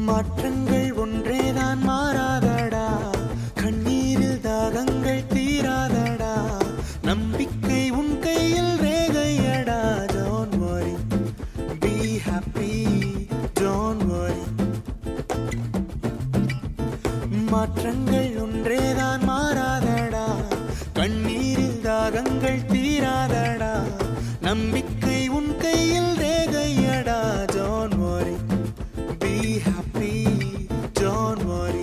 மாற்றங்கள் ஒன்றேதான் மாறாதடா கண்ணீரில் தாகங்கள் தீராதடா நம்பிக்கை உன் கையில் ரேகையடா don't worry be happy don't worry மாற்றங்கள் ஒன்றேதான் மாறாதடா கண்ணீரில் தாகங்கள் தீராதடா நம்பிக்கை உன் கையில் ரேகையடா don't worry be happy don't worry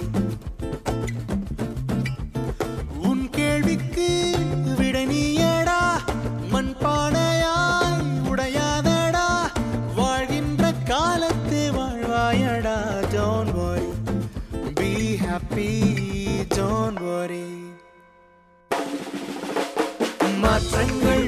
உன் கேள்விக்கு விடை நீயடா மண் பானையாய் உடையாதடா வாழ்கின்ற காலத்தை வாழ்வாயடா don't worry be happy don't worry மாற்றங்கள்